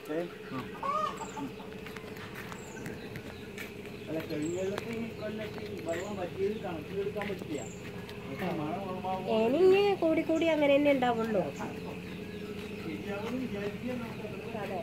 ഏ? അല്ല കഴിഞ്ഞൊക്കെ ഈ കൊല്ലത്ത് ഈ വെള്ളം പറ്റിയത് കണക്കിലെടുക്കാൻ പറ്റില്ല പക്ഷെ മഴ കുറവാകുമ്പോൾ ഇനി കൂടി കൂടി അങ്ങനെ തന്നെ ഉണ്ടാവുള്ളൂ ശരിയാവുമെന്ന് വിചാരിക്കാൻ നമുക്ക് അതെ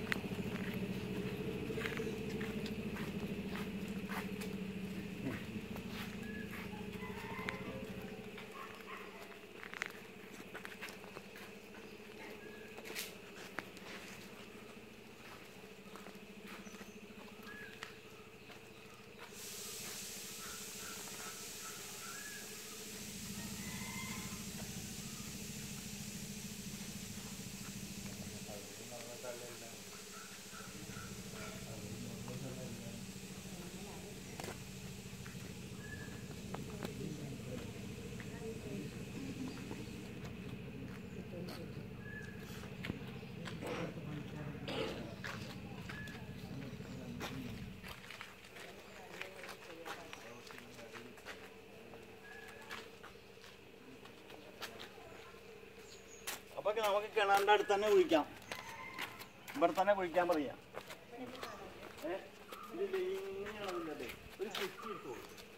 അപ്പൊ നമുക്ക് കിണറിന്റെ അടുത്ത് തന്നെ കുഴിക്കാം ഇവിടെ തന്നെ കുഴിക്കാൻ പറയാം ഏ? ഇതില്ലേ, ഇങ്ങനെയാണ് അതിൻ്റെ ഒരു കുറ്റി ഇട്ടു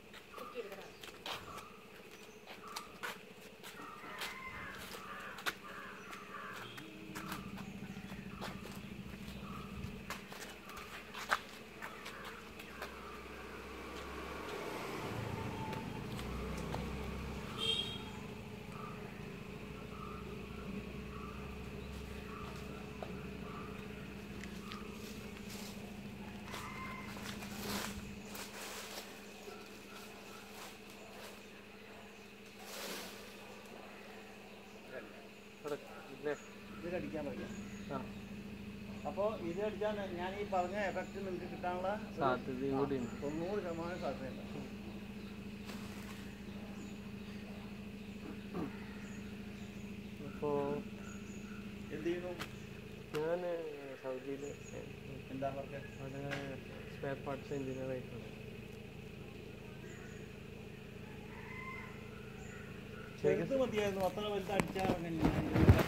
ഇതിലടിക്കാൻ പറയാം അപ്പോൾ ഇത് അടിച്ചാൽ ഞാൻ ഈ പറഞ്ഞ എഫക്റ്റ് നിങ്ങൾക്ക് കിട്ടാനുള്ള ഒരു സാധ്യതയും കൂടി ഉണ്ട് തൊണ്ണൂറ് ശതമാനം സാധ്യതയുണ്ട് അപ്പോൾ എന്ത് ചെയ്യുന്നു ഞാൻ സൗദിയിൽ എന്താ വർക്ക് അവിടെ സ്പെയർ പാർട്സ് എഞ്ചിനീയർ ആയിട്ടുണ്ട് ചെറുത് മതിയായിരുന്നു അത്ര വലുത് അടിച്ചാൽ